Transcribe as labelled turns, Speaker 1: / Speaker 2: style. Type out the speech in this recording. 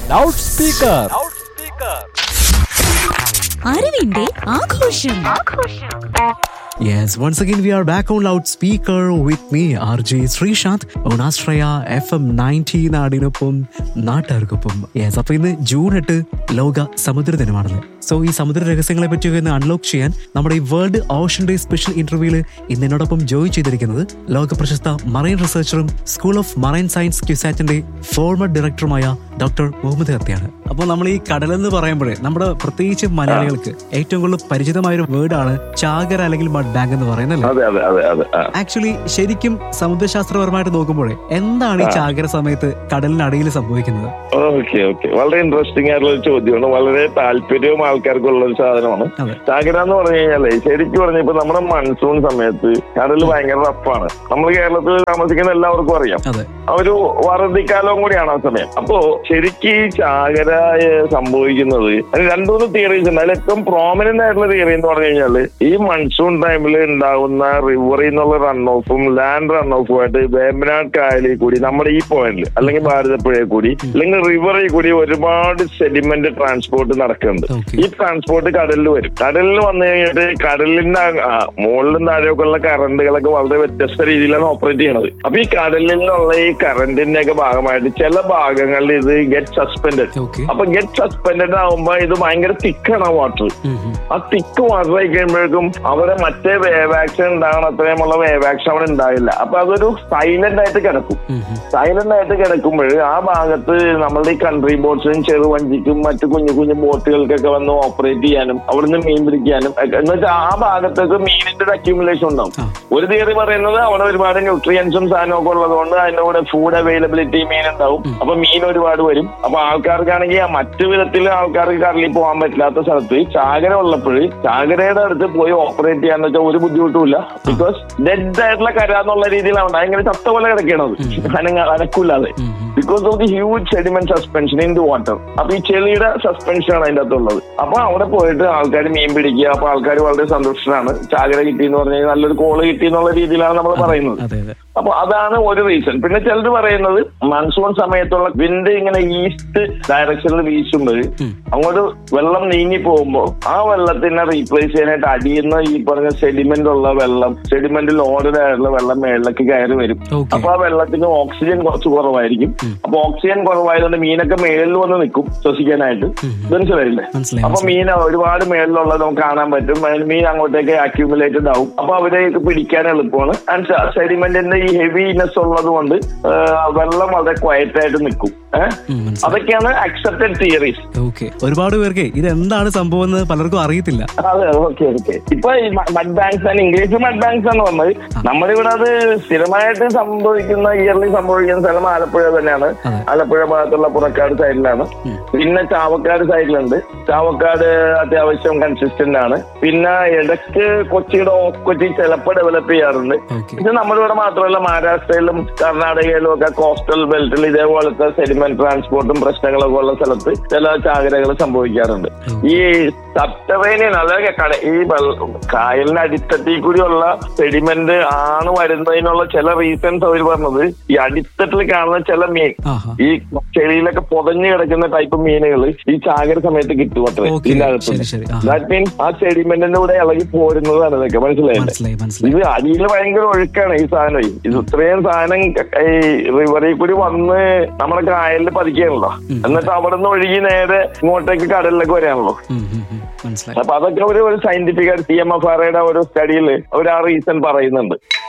Speaker 1: Loud speaker
Speaker 2: അറിവിന്റെ ആഘോഷം
Speaker 3: Yes, once again we are back on loudspeaker with me, RJ Srishant, on Astraya FM 90 നാടിനൊപ്പം നാട്ടുകാർക്കൊപ്പം yes അപ്പൊ ഇന്ന് June എട്ട് ലോക സമുദ്ര ദിനമാണല്ലോ സോ ഈ സമുദ്ര രഹസ്യങ്ങളെ പറ്റി ഒന്ന് അൺലോക്ക് ചെയ്യാൻ നമ്മുടെ ഈ വേൾഡ് ഓഷൻ ഡേ സ്പെഷ്യൽ ഇന്റർവ്യൂവിൽ ഇന്ന് എന്നോടൊപ്പം ജോയിൻ ചെയ്തിരിക്കുന്നത് ലോക പ്രശസ്ത മറൈൻ റിസർച്ചറും സ്കൂൾ ഓഫ് മറൈൻ സയൻസ് ക്യുസാറ്റിന്റെ ഫോർമർ ഡയറക്ടറുമായ ഡോക്ടർ മുഹമ്മദ് ഹത്തിയാണ് അപ്പോൾ നമ്മൾ ഈ കടലെന്ന് പറയുമ്പോഴേ നമ്മുടെ പ്രത്യേകിച്ച് മലയാളികൾക്ക് ഏറ്റവും കൂടുതൽ പരിചിതമായ ഒരു വേർഡാണ് ചാകര അല്ലെങ്കിൽ മഡ് ബാങ്ക് എന്ന് പറയുന്നത്
Speaker 4: അതെ അതെ അതെ അതെ ആ.
Speaker 3: ആക്ച്വലി ശരിക്കും സമുദ്രശാസ്ത്രപരമായിട്ട് നോക്കുമ്പോഴേ എന്താണ് ഈ ചാകര സമയത്ത് കടലിനടിയിൽ സംഭവിക്കുന്നത്
Speaker 4: ഓക്കെ ഓക്കെ വളരെ ഇൻട്രസ്റ്റിംഗ് ആയിട്ടുള്ള ഒരു ചോദ്യമാണ് വളരെ താല്പര്യവും ആൾക്കാർക്കുള്ള ഒരു സാധനമാണ്
Speaker 3: അതെ
Speaker 4: ചാകര എന്ന് പറഞ്ഞു കഴിഞ്ഞാലേ ശരിക്കും പറഞ്ഞ ഇപ്പൊ നമ്മുടെ മൺസൂൺ സമയത്ത് കടൽ ഭയങ്കര റഫാണ് നമ്മൾ കേരളത്തിൽ താമസിക്കുന്ന എല്ലാവർക്കും അറിയാം
Speaker 3: അതെ
Speaker 4: ആ ഒരു വറുതിക്കാലവും കൂടിയാണ് ആ സമയം അപ്പോ ശരിക്കും ഈ ചാകര ഏഹ്, സംഭവിക്കുന്നത് അതിന് രണ്ടുമൂന്ന് തിയറീസ് ഉണ്ട് അതിൽ ഏറ്റവും പ്രോമിനന്റ് ആയിട്ടുള്ള തിയറി എന്ന് പറഞ്ഞു കഴിഞ്ഞാല് ഈ മൺസൂൺ ടൈമിൽ ഉണ്ടാകുന്ന റിവറിൽ നിന്നുള്ള റൺ ഓഫും ലാൻഡ് റൺ ഓഫും ആയിട്ട് വേമ്പനാട് കായലിൽ കൂടി നമ്മുടെ ഈ പോയിന്റിൽ അല്ലെങ്കിൽ ഭാരതപ്പുഴയിൽ കൂടി അല്ലെങ്കിൽ റിവറിൽ കൂടി ഒരുപാട് സെഡിമെന്റ് ട്രാൻസ്പോർട്ട് നടക്കുന്നുണ്ട്
Speaker 3: Okay.
Speaker 4: ഈ ട്രാൻസ്പോർട്ട് കടലിൽ വരും കടലിൽ വന്നു കഴിഞ്ഞിട്ട് കടലിന്റെ ആ, മുകളിലും താഴെയൊക്കെയുള്ള കറണ്ടുകളൊക്കെ വളരെ വ്യത്യസ്ത രീതിയിലാണ് ഓപ്പറേറ്റ് ചെയ്യണത് അപ്പൊ ഈ കടലിലുള്ള ഈ കറണ്ടിന്റെ ഒക്കെ ഭാഗമായിട്ട് ചില ഭാഗങ്ങളിൽ ഇത് ഗെറ്റ് സസ്പെൻഡഡ്
Speaker 3: ഓക്കെ
Speaker 4: അപ്പൊ ഗെറ്റ് സസ്പെൻഡഡ് ആവുമ്പോ ഇത് ഭയങ്കര തിക്കാണ് വാട്ടർ ആ തിക്ക് വാട്ടർ ആയി കഴിയുമ്പോഴേക്കും അവിടെ മറ്റേ വേവാക്ഷൻ ഉണ്ടാകണം അത്രയുമുള്ള വേവാക്ഷൻ അവിടെ ഉണ്ടാവില്ല അപ്പൊ അതൊരു സൈലന്റ് ആയിട്ട് കിടക്കും സൈലന്റ് ആയിട്ട് കിടക്കുമ്പോൾ ആ ഭാഗത്ത് നമ്മളുടെ ഈ കൺട്രി ബോട്ട്സിനും ചെറുവഞ്ചിക്കും മറ്റു കുഞ്ഞു കുഞ്ഞു ബോട്ടുകൾക്കൊക്കെ വന്ന് ഓപ്പറേറ്റ് ചെയ്യാനും അവിടുന്ന് മീൻ പിടിക്കാനും ഒക്കെ എന്ന് വെച്ചാൽ ആ ഭാഗത്തേക്ക് മീനിന്റെ ഒരു അക്യൂമുലേഷൻ ഉണ്ടാവും
Speaker 3: ആ.
Speaker 4: ഒരു തിയറി പറയുന്നത് അവിടെ ഒരുപാട് ന്യൂട്രിയൻസും സാധനവും ഒക്കെ ഉള്ളത് കൊണ്ട് അതിന്റെ കൂടെ ഫുഡ് അവൈലബിലിറ്റി മീൻ ഉണ്ടാവും അപ്പൊ മീൻ ഒരുപാട് വരും അപ്പൊ ആൾക്കാർക്കാണെങ്കിൽ ആ മറ്റു വിധത്തിൽ ആൾക്കാർക്ക് കടലിൽ പോകാൻ പറ്റാത്ത സ്ഥലത്ത് ചാകര ഉള്ളപ്പോൾ ചാകരയുടെ അടുത്ത് പോയി ഓപ്പറേറ്റ് ചെയ്യാന്ന് വെച്ചാൽ ഒരു ബുദ്ധിമുട്ടുമില്ല ബിക്കോസ് ഡെഡ് ആയിട്ടുള്ള കര എന്നുള്ള രീതിയിലാണ് ഭയങ്കര ചത്ത പോലെ കിടക്കണത് അനങ്ങ അനക്കൂലാതെ because of the huge sediment suspension in the water അപ്പൊ ഈ ചെളിയുടെ സസ്പെൻഷൻ ആണ് അതിന്റെ അകത്തുള്ളത് അപ്പൊ അവിടെ പോയിട്ട് ആൾക്കാർ മീൻ പിടിക്കുക അപ്പൊ ആൾക്കാർ വളരെ സന്തോഷത്തിലാണ് ചാകര കിട്ടി എന്ന് പറഞ്ഞു കഴിഞ്ഞാൽ നല്ലൊരു കോള് കിട്ടി എന്നുള്ള രീതിയിലാണ് നമ്മൾ പറയുന്നത്
Speaker 3: അതെ അതെ
Speaker 4: അപ്പൊ അതാണ് ഒരു റീസൺ പിന്നെ ചിലർ പറയുന്നത് മൺസൂൺ സമയത്തുള്ള വിൻഡ് ഇങ്ങനെ ഈസ്റ്റ് ഡയറക്ഷനിൽ വീശുമ്പോൾ അങ്ങോട്ട് വെള്ളം നീങ്ങി പോകുമ്പോ ആ വെള്ളത്തിനെ റീപ്ലേസ് ചെയ്യാനായിട്ട് അടിയുന്ന ഈ പറഞ്ഞ സെഡിമെന്റ് ഉള്ള വെള്ളം സെഡിമെന്റ് ലോഡഡ് ആയിട്ടുള്ള വെള്ളം മേളിലേക്ക് കയറി വരും
Speaker 3: Okay.
Speaker 4: അപ്പൊ ആ വെള്ളത്തിന് ഓക്സിജൻ കുറച്ച് കുറവായിരിക്കും അപ്പൊ ഓക്സിജൻ കുറവായതുകൊണ്ട് മീനൊക്കെ മേളിൽ വന്ന് നിൽക്കും ശ്വസിക്കാനായിട്ട് മനസ്സിലായില്ലേ
Speaker 3: മനസ്സിലായി
Speaker 4: അപ്പൊ മീൻ ഒരുപാട് മേളിലുള്ളത് നമുക്ക് കാണാൻ പറ്റും അതിന് മീൻ അങ്ങോട്ടേക്ക് അക്യൂമുലേറ്റഡ് ആവും അപ്പൊ അവരേക്ക് പിടിക്കാൻ എളുപ്പമാണ് ആൻഡ് സെഡിമെന്റിന്റെ ഈ ഹെവിനെസ് ഉള്ളത് കൊണ്ട് ആ, വെള്ളം വളരെ ക്വയറ്റ് ആയിട്ട് നിൽക്കും ഏഹ്
Speaker 3: ഉം, മനസ്സിലായി
Speaker 4: അതൊക്കെയാണ് അക്സെപ്റ്റഡ് തിയറീസ്
Speaker 3: ഓക്കെ ഒരുപാട് പേർക്ക് ഇത് എന്താണ് സംഭവം എന്ന് പലർക്കും അറിയത്തില്ല
Speaker 4: അതെ ഓക്കെ ഓക്കെ ഇപ്പൊ ഈ മഡ് ബാങ്ക്സ് ആണ് ഇംഗ്ലീഷ് മഡ് ബാങ്ക്സ് ആണ് വന്നത് നമ്മുടെ ഇവിടെ അത് സ്ഥിരമായിട്ട് സംഭവിക്കുന്ന ഇയർലി സംഭവിക്കുന്ന സ്ഥലം ആലപ്പുഴ തന്നെയാണ്
Speaker 3: അതെ.
Speaker 4: ആലപ്പുഴ ഭാഗത്തുള്ള പുറക്കാട് സൈഡിലാണ് പിന്നെ ചാവക്കാട് സൈഡിലുണ്ട് ചാവക്കാട് അത്യാവശ്യം കൺസിസ്റ്റന്റ് ആണ് പിന്നെ ഇടയ്ക്ക് കൊച്ചിയുടെ ഓഫ് കൊച്ചി ചിലപ്പോൾ ഡെവലപ്പ് ചെയ്യാറുണ്ട്
Speaker 3: ഓക്കെ
Speaker 4: ഇത് നമ്മുടെ ഇവിടെ മാത്രമല്ല മഹാരാഷ്ട്രയിലും കർണാടകയിലും ഒക്കെ കോസ്റ്റൽ ബെൽറ്റിൽ ഇതേപോലത്തെ സെഡിമെന്റ് ട്രാൻസ്പോർട്ടും പ്രശ്നങ്ങളൊക്കെ ഉള്ള സ്ഥലത്ത് ചില ചാകരകൾ സംഭവിക്കാറുണ്ട് ഈ സബ്റ്ററേനിയൻ അതായത് കട- ഈ വെള്ള- കായലിന്റെ അടിത്തട്ടിൽ കൂടിയുള്ള സെഡിമെന്റ് ആണ് വരുന്നതിനുള്ള ചില റീസൺസ് അവർ പറഞ്ഞത് ഈ അടിത്തട്ടിൽ കാണുന്ന ചില മീൻ
Speaker 3: ആഹാ
Speaker 4: ഈ ചെളിയിലൊക്കെ പൊതഞ്ഞു കിടക്കുന്ന ടൈപ്പ് മീനുകൾ ഈ ചാകര സമയത്ത് കിട്ടും അത്രേ
Speaker 3: Okay,
Speaker 4: ഇതിന്റെ അകത്ത്
Speaker 3: ശരി, ശരി. ആഹാ.
Speaker 4: ദാറ്റ് മീൻസ് ആ സെഡിമെന്റിന്റെ കൂടെ ഇളകി പോരുന്നതാണ് ഇതൊക്കെ മനസ്സിലായില്ലേ
Speaker 3: മനസ്സിലായി മനസ്സിലായി
Speaker 4: ഇത് അടിയിൽ ഭയങ്കര ഒഴുക്കാണ് ഈ സാധനം ഇത് ഇത്രയും സാധനം ഈ റിവറിൽ കൂടി വന്ന് നമ്മുടെ കായലിൽ പതിക്കാണല്ലോ എന്നിട്ട് അവിടെ നിന്ന് ഒഴുകി നേരെ ഇങ്ങോട്ടേക്ക് കടലിലേക്ക് വരാണല്ലോ
Speaker 3: ഉം, ഉം, ഉം. മനസ്സിലായി
Speaker 4: അപ്പൊ അതൊക്കെ ഒരു ഒരു scientific C M F R ഒരു സ്റ്റഡിയിൽ അവർ ആ റീസൺ പറയുന്നുണ്ട്